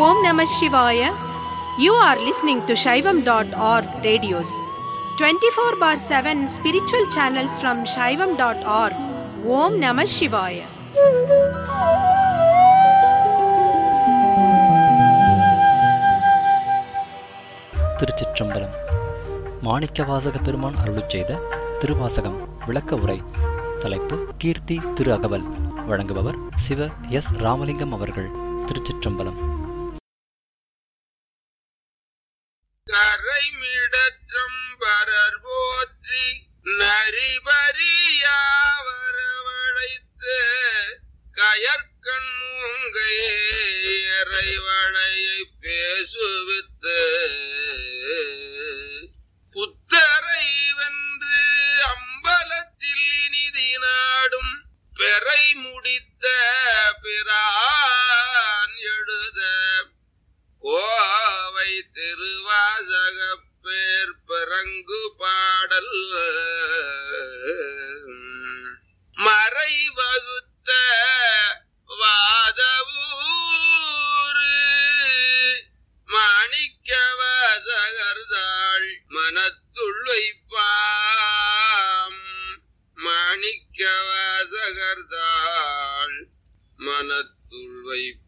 Om Namah Shivaya. You are listening to Shaivam.org radios. 24 bar 7 spiritual channels from Shaivam.org. Om Namah Shivaya. திருச்சிற்றம்பலம் மாணிக்கவாசக பெருமான் அருளிச் செய்த திருவாசகம் விளக்க உரை தலைப்பு கீர்த்தி திரு அகவல் வழங்குபவர் சிவ எஸ் ராமலிங்கம் அவர்கள் திருச்சிற்றம்பலம் கரைமிடற்றம்பரர் போற்றி நரிபரியாவரவழைத்து கயற்கண் மூங்கையறைவளையை பேசுவித்து புத்தரை வென்று அம்பலத்தில் இனிதி நாடும் பெறை முடித்த பிரான் எழுத கோவை திருவாசக பேர் பிறங்கு பாடல் மறை வகுத்த வாதவூரு மாணிக்க வாசகர்தாள் மனத்துள் வைப்பாம் மாணிக்க வாசகர்தாள் மனத்துள் வைப்பாம்